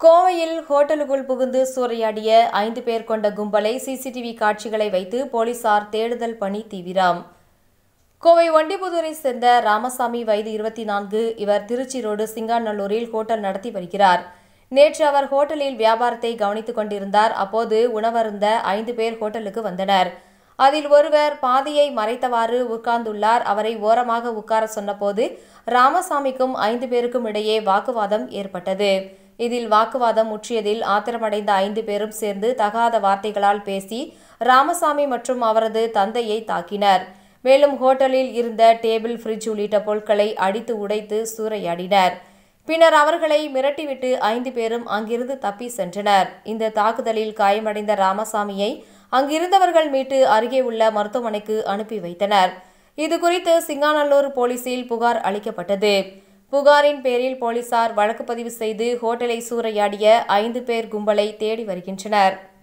கோவையில் ஹோட்டலுக்குள் புகுந்து சூறையாடிய ஐந்து பேர் கொண்ட கும்பலை சிசிடிவி காட்சிகளை வைத்து போலீசார் தேடுதல் பணி தீவிரம் கோவை ஒண்டிபுதூரை சேர்ந்த ராமசாமி வயது இருபத்தி நான்கு இவர் திருச்சி ரோடு சிங்காநல்லூரில் ஹோட்டல் நடத்தி வருகிறார் நேற்று அவர் ஹோட்டலில் வியாபாரத்தை கவனித்துக் கொண்டிருந்தார் அப்போது உணவருந்த ஐந்து பேர் ஹோட்டலுக்கு வந்தனர் அதில் ஒருவர் பாதியை மறைத்தவாறு உட்கார்ந்துள்ளார் அவரை ஓரமாக உட்கார சொன்னபோது ராமசாமிக்கும் ஐந்து பேருக்கும் இடையே வாக்குவாதம் ஏற்பட்டது இதில் வாக்குவாதம் முற்றியதில் ஆத்திரமடைந்த ஐந்து பேரும் சேர்ந்து தகாத வார்த்தைகளால் பேசி ராமசாமி மற்றும் அவரது தந்தையை தாக்கினர் மேலும் ஹோட்டலில் இருந்த டேபிள் ஃப்ரிட்ஜ் உள்ளிட்ட பொருட்களை அடித்து உடைத்து சூறையாடினர் பின்னர் அவர்களை மிரட்டிவிட்டு ஐந்து பேரும் அங்கிருந்து தப்பி சென்றனர் இந்த தாக்குதலில் காயமடைந்த ராமசாமியை அங்கிருந்தவர்கள் மீட்டு அருகே உள்ள மருத்துவமனைக்கு அனுப்பி வைத்தனர் இதுகுறித்து சிங்காநல்லூர் போலீசில் புகார் அளிக்கப்பட்டது புகாரின் பேரில் போலீசார் வழக்கு பதிவு செய்து ஹோட்டலை சூறையாடிய ஐந்து பேர் கும்பலை தேடி வருகின்றனர்